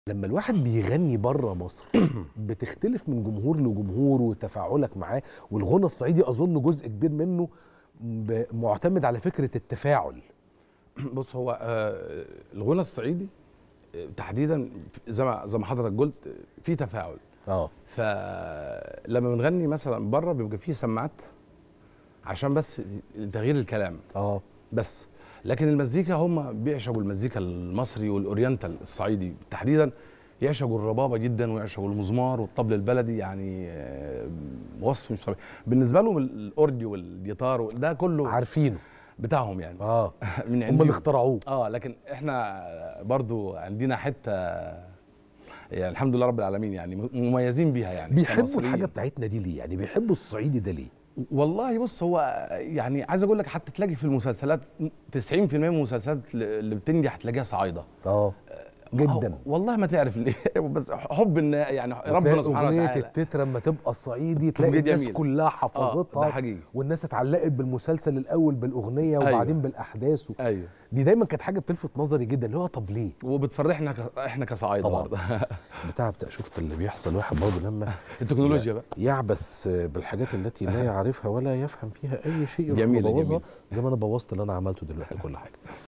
لما الواحد بيغني بره مصر بتختلف من جمهور لجمهور وتفاعلك معاه والغنى الصعيدي اظن جزء كبير منه ب- معتمد على فكره التفاعل بص هو آه، الغنى الصعيدي آه، تحديدا زي ما زي ما حضرتك قلت آه، في تفاعل اه فلما بنغني مثلا بره بيبقى فيه سماعات عشان بس تغيير الكلام اه بس لكن المزيكا هم بيعشقوا المزيكا المصري والاورينتال الصعيدي تحديدا يعشقوا الربابه جدا ويعشقوا المزمار والطبل البلدي يعني آه، وصف مش طبيعي بالنسبه لهم الاوردي والجيتار ده كله عارفينه بتاعهم يعني اه من هم عندهم اللي اخترعوه اه لكن احنا برضو عندنا حته يعني الحمد لله رب العالمين يعني مميزين بيها يعني بيحبوا كمصريين. الحاجه بتاعتنا دي ليه يعني بيحبوا الصعيدي ده ليه والله بص هو يعني عايز اقول لك حتى تلاقي في المسلسلات 90% من المسلسلات اللي بتنجح تلاقيها صعايده اه جدا والله ما تعرف ليه بس حب ان يعني ربنا تلاقي سبحانه اغنيه وتعالى التتر لما تبقى صعيدي تلاقي تبقى الناس جميل. كلها حفظتها ده حقيقي. والناس اتعلقت بالمسلسل الاول بالاغنيه أيوة. وبعدين بالاحداث و... ايوه دي دايما كانت حاجه بتلفت نظري جدا اللي هو طب ليه وبتفرحنا ك... احنا كصعايده طبعا. برضه بتاع بتاع شفت اللي بيحصل واحد برضه لما التكنولوجيا بقى يعبث بالحاجات التي لا يعرفها ولا يفهم فيها اي شيء يروح جميلة، مبوظها جميلة. زي ما انا بوظت اللي انا عملته دلوقتي كل حاجه